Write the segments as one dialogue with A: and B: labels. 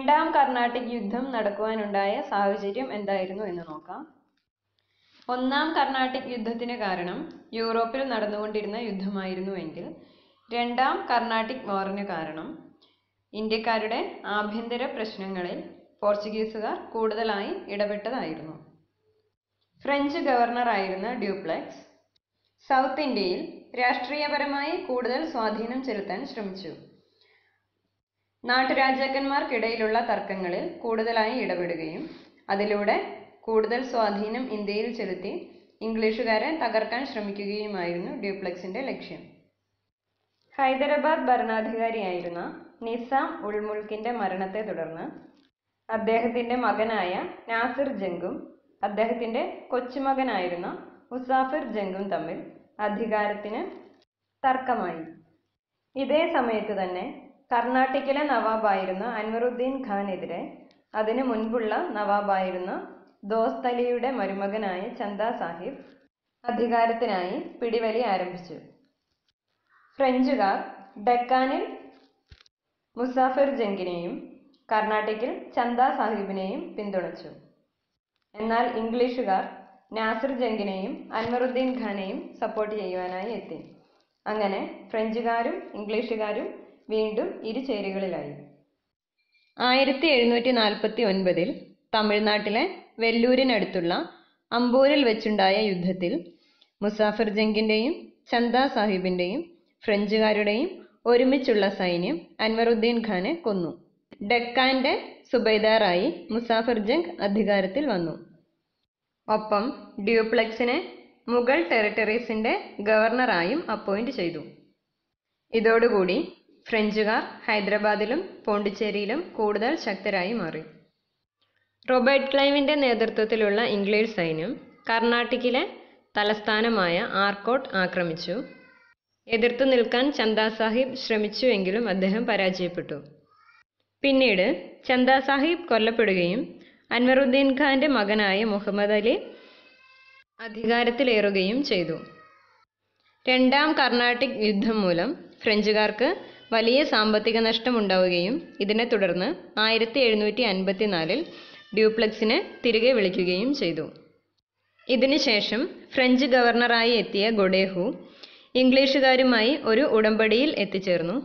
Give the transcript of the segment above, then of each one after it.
A: രണ്ടാം കർണാട്ടിക് യുദ്ധം നടക്കുവാനുണ്ടായ സാഹചര്യം എന്തായിരുന്നു എന്ന് നോക്കാം ഒന്നാം കർണാട്ടിക് യുദ്ധത്തിന് കാരണം യൂറോപ്പിൽ നടന്നുകൊണ്ടിരുന്ന യുദ്ധമായിരുന്നുവെങ്കിൽ രണ്ടാം കർണാട്ടിക് വാറിന് കാരണം ഇന്ത്യക്കാരുടെ ആഭ്യന്തര പ്രശ്നങ്ങളിൽ പോർച്ചുഗീസുകാർ കൂടുതലായി ഇടപെട്ടതായിരുന്നു ഫ്രഞ്ച് ഗവർണറായിരുന്ന ഡ്യൂപ്ലെക്സ് സൗത്ത് ഇന്ത്യയിൽ രാഷ്ട്രീയപരമായി കൂടുതൽ സ്വാധീനം ചെലുത്താൻ ശ്രമിച്ചു നാട്ടുരാജാക്കന്മാർക്കിടയിലുള്ള തർക്കങ്ങളിൽ കൂടുതലായി ഇടപെടുകയും അതിലൂടെ കൂടുതൽ സ്വാധീനം ഇന്ത്യയിൽ ചെലുത്തി ഇംഗ്ലീഷുകാരെ തകർക്കാൻ ശ്രമിക്കുകയുമായിരുന്നു ഡ്യൂപ്ലെക്സിന്റെ ലക്ഷ്യം ഹൈദരാബാദ് ഭരണാധികാരിയായിരുന്ന നിസാം ഉൾ മുൽക്കിന്റെ മരണത്തെ തുടർന്ന് അദ്ദേഹത്തിന്റെ മകനായ നാസിർ ജംഗും അദ്ദേഹത്തിന്റെ കൊച്ചുമകനായിരുന്ന മുസാഫിർ ജംഗും തമ്മിൽ അധികാരത്തിന് തർക്കമായി ഇതേ സമയത്ത് തന്നെ കർണാട്ടിക്കിലെ നവാബായിരുന്ന അൻവറുദ്ദീൻ ഖാനെതിരെ അതിനു മുൻപുള്ള നവാബായിരുന്ന ദോസ്ത് അലിയുടെ മരുമകനായ ചന്ദ സാഹിബ് അധികാരത്തിനായി പിടിവലി ആരംഭിച്ചു ഫ്രഞ്ചുകാർ ഡെക്കാനിൽ മുസാഫിർ ജംഗിനെയും കർണാട്ടിക്കിൽ ചന്ദ സാഹിബിനെയും പിന്തുണച്ചു എന്നാൽ ഇംഗ്ലീഷുകാർ നാസിർ ജംഗിനെയും അൻവറുദ്ദീൻ ഖാനെയും സപ്പോർട്ട് ചെയ്യുവാനായി എത്തി അങ്ങനെ ഫ്രഞ്ചുകാരും ഇംഗ്ലീഷുകാരും വീണ്ടും ഇരുചേരികളിലായി ആയിരത്തി എഴുന്നൂറ്റി നാൽപ്പത്തി ഒൻപതിൽ തമിഴ്നാട്ടിലെ വെല്ലൂരിനടുത്തുള്ള അമ്പൂരിൽ വെച്ചുണ്ടായ യുദ്ധത്തിൽ മുസാഫിർ ജംഗിന്റെയും ചന്ദ സാഹിബിന്റെയും ഫ്രഞ്ചുകാരുടെയും ഒരുമിച്ചുള്ള സൈന്യം അൻവറുദ്ദീൻ ഖാനെ കൊന്നു ഡെക്കാന്റെ സുബൈദാറായി മുസാഫിർ ജംഗ് അധികാരത്തിൽ വന്നു ഒപ്പം ഡ്യൂപ്ലെക്സിനെ മുഗൾ ടെറിട്ടറീസിന്റെ ഗവർണറായും അപ്പോയിന്റ് ചെയ്തു ഇതോടുകൂടി ഫ്രഞ്ചുകാർ ഹൈദരാബാദിലും പോണ്ടിച്ചേരിയിലും കൂടുതൽ ശക്തരായി മാറി റോബർട്ട് ക്ലൈവിന്റെ നേതൃത്വത്തിലുള്ള ഇംഗ്ലീഷ് സൈന്യം കർണാട്ടിക്കിലെ തലസ്ഥാനമായ ആർക്കോട്ട് ആക്രമിച്ചു എതിർത്തു നിൽക്കാൻ ചന്ദ സാഹിബ് ശ്രമിച്ചുവെങ്കിലും അദ്ദേഹം പരാജയപ്പെട്ടു പിന്നീട് ചന്ദ സാഹിബ് കൊല്ലപ്പെടുകയും അൻവറുദ്ദീൻ ഖാന്റെ മകനായ മുഹമ്മദ് അലി അധികാരത്തിലേറുകയും ചെയ്തു രണ്ടാം കർണാട്ടിക് യുദ്ധം മൂലം ഫ്രഞ്ചുകാർക്ക് വലിയ സാമ്പത്തിക നഷ്ടമുണ്ടാവുകയും ഇതിനെ തുടർന്ന് ആയിരത്തി എഴുന്നൂറ്റി അൻപത്തിനാലിൽ ഡ്യൂപ്ലെക്സിനെ തിരികെ വിളിക്കുകയും ചെയ്തു ഇതിനുശേഷം ഫ്രഞ്ച് ഗവർണറായി എത്തിയ ഗൊഡേഹു ഇംഗ്ലീഷുകാരുമായി ഒരു ഉടമ്പടിയിൽ എത്തിച്ചേർന്നു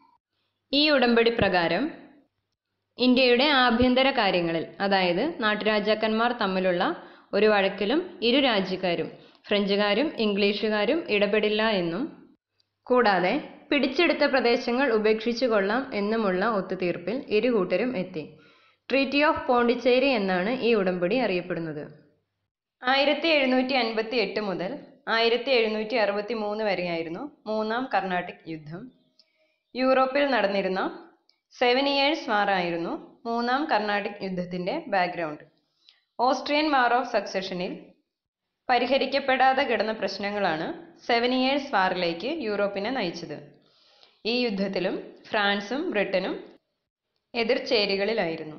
A: ഈ ഉടമ്പടി പ്രകാരം ഇന്ത്യയുടെ ആഭ്യന്തര കാര്യങ്ങളിൽ അതായത് നാട്ടുരാജാക്കന്മാർ തമ്മിലുള്ള ഒരു വഴക്കിലും ഇരു രാജ്യക്കാരും ഫ്രഞ്ചുകാരും ഇംഗ്ലീഷുകാരും ഇടപെടില്ല എന്നും കൂടാതെ പിടിച്ചെടുത്ത പ്രദേശങ്ങൾ ഉപേക്ഷിച്ചു കൊള്ളാം എന്നുമുള്ള ഒത്തുതീർപ്പിൽ ഇരു കൂട്ടരും എത്തി ട്രീറ്റി ഓഫ് പോണ്ടിച്ചേരി എന്നാണ് ഈ ഉടമ്പടി അറിയപ്പെടുന്നത് ആയിരത്തി എഴുന്നൂറ്റി അൻപത്തി എട്ട് മുതൽ ആയിരത്തി എഴുന്നൂറ്റി അറുപത്തി മൂന്ന് വരെയായിരുന്നു മൂന്നാം കർണാട്ടിക് യുദ്ധം യൂറോപ്പിൽ നടന്നിരുന്ന സെവൻ ഇയേഴ്സ് വാർ ആയിരുന്നു മൂന്നാം കർണാട്ടിക് യുദ്ധത്തിന്റെ ബാക്ക്ഗ്രൗണ്ട് ഓസ്ട്രിയൻ വാർ ഓഫ് സക്സഷനിൽ പരിഹരിക്കപ്പെടാതെ കിടന്ന പ്രശ്നങ്ങളാണ് സെവൻ ഇയേഴ്സ് വാറിലേക്ക് യൂറോപ്പിനെ നയിച്ചത് ഈ യുദ്ധത്തിലും ഫ്രാൻസും ബ്രിട്ടനും എതിർചേരികളിലായിരുന്നു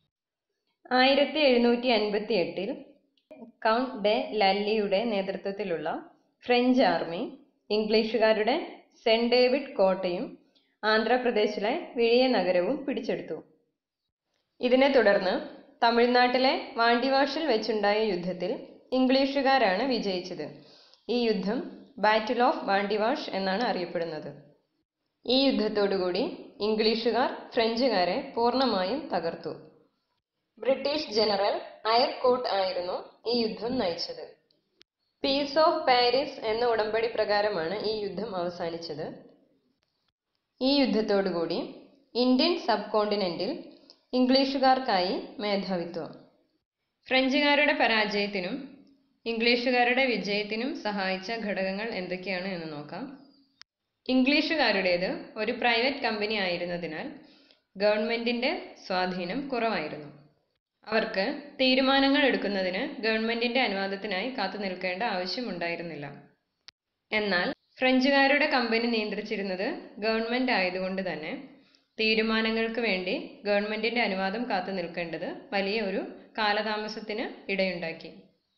A: ആയിരത്തി എഴുന്നൂറ്റി അൻപത്തി എട്ടിൽ കൗണ്ട് ഡെ ലല്ലിയുടെ നേതൃത്വത്തിലുള്ള ഫ്രഞ്ച് ആർമി ഇംഗ്ലീഷുകാരുടെ സെന്റ് ഡേവിഡ് കോട്ടയും ആന്ധ്രാപ്രദേശിലെ വിഴിയ നഗരവും പിടിച്ചെടുത്തു ഇതിനെ തുടർന്ന് തമിഴ്നാട്ടിലെ വാണ്ടിവാഷിൽ വെച്ചുണ്ടായ യുദ്ധത്തിൽ ഇംഗ്ലീഷുകാരാണ് വിജയിച്ചത് ഈ യുദ്ധം ബാറ്റിൽ ഓഫ് വാണ്ടിവാഷ് എന്നാണ് അറിയപ്പെടുന്നത് ഈ യുദ്ധത്തോടുകൂടി ഇംഗ്ലീഷുകാർ ഫ്രഞ്ചുകാരെ പൂർണ്ണമായും തകർത്തു ബ്രിട്ടീഷ് ജനറൽ അയർകോട്ട് ആയിരുന്നു ഈ യുദ്ധം നയിച്ചത് പീസ് ഓഫ് പാരീസ് എന്ന ഉടമ്പടി പ്രകാരമാണ് ഈ യുദ്ധം അവസാനിച്ചത് ഈ യുദ്ധത്തോടുകൂടി ഇന്ത്യൻ സബ് കോണ്ടിനെന്റിൽ ഇംഗ്ലീഷുകാർക്കായി മേധാവിത്വം ഫ്രഞ്ചുകാരുടെ പരാജയത്തിനും ഇംഗ്ലീഷുകാരുടെ വിജയത്തിനും സഹായിച്ച ഘടകങ്ങൾ എന്തൊക്കെയാണ് എന്ന് നോക്കാം ഇംഗ്ലീഷുകാരുടേത് ഒരു പ്രൈവറ്റ് കമ്പനി ആയിരുന്നതിനാൽ ഗവൺമെന്റിന്റെ സ്വാധീനം കുറവായിരുന്നു അവർക്ക് തീരുമാനങ്ങൾ എടുക്കുന്നതിന് ഗവൺമെന്റിന്റെ അനുവാദത്തിനായി കാത്തു നിൽക്കേണ്ട ആവശ്യമുണ്ടായിരുന്നില്ല എന്നാൽ ഫ്രഞ്ചുകാരുടെ കമ്പനി നിയന്ത്രിച്ചിരുന്നത് ഗവൺമെന്റ് ആയതുകൊണ്ട് തന്നെ തീരുമാനങ്ങൾക്ക് വേണ്ടി ഗവൺമെന്റിന്റെ അനുവാദം കാത്തു നിൽക്കേണ്ടത് വലിയ ഒരു കാലതാമസത്തിന് ഇടയുണ്ടാക്കി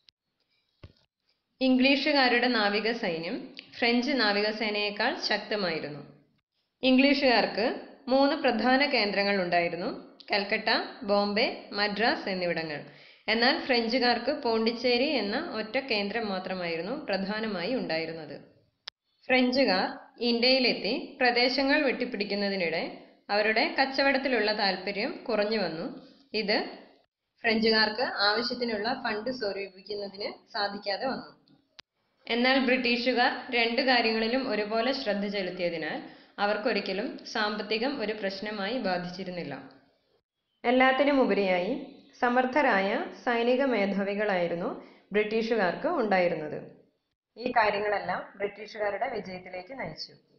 A: ഇംഗ്ലീഷുകാരുടെ നാവിക സൈന്യം ഫ്രഞ്ച് നാവികസേനയേക്കാൾ ശക്തമായിരുന്നു ഇംഗ്ലീഷുകാർക്ക് മൂന്ന് പ്രധാന കേന്ദ്രങ്ങൾ ഉണ്ടായിരുന്നു കൽക്കട്ട ബോംബെ മദ്രാസ് എന്നിവിടങ്ങൾ എന്നാൽ ഫ്രഞ്ചുകാർക്ക് പോണ്ടിച്ചേരി എന്ന ഒറ്റ കേന്ദ്രം മാത്രമായിരുന്നു പ്രധാനമായി ഉണ്ടായിരുന്നത് ഫ്രഞ്ചുകാർ ഇന്ത്യയിലെത്തി പ്രദേശങ്ങൾ വെട്ടിപ്പിടിക്കുന്നതിനിടെ അവരുടെ കച്ചവടത്തിലുള്ള താല്പര്യം കുറഞ്ഞു വന്നു ഇത് ഫ്രഞ്ചുകാർക്ക് ആവശ്യത്തിനുള്ള ഫണ്ട് സ്വരൂപിക്കുന്നതിന് സാധിക്കാതെ വന്നു എന്നാൽ ബ്രിട്ടീഷുകാർ രണ്ട് കാര്യങ്ങളിലും ഒരുപോലെ ശ്രദ്ധ ചെലുത്തിയതിനാൽ അവർക്കൊരിക്കലും സാമ്പത്തികം ഒരു പ്രശ്നമായി ബാധിച്ചിരുന്നില്ല എല്ലാത്തിനും ഉപരിയായി സമർത്ഥരായ സൈനിക മേധാവികളായിരുന്നു ബ്രിട്ടീഷുകാർക്ക് ഉണ്ടായിരുന്നത് ഈ കാര്യങ്ങളെല്ലാം ബ്രിട്ടീഷുകാരുടെ വിജയത്തിലേക്ക് നയിച്ചു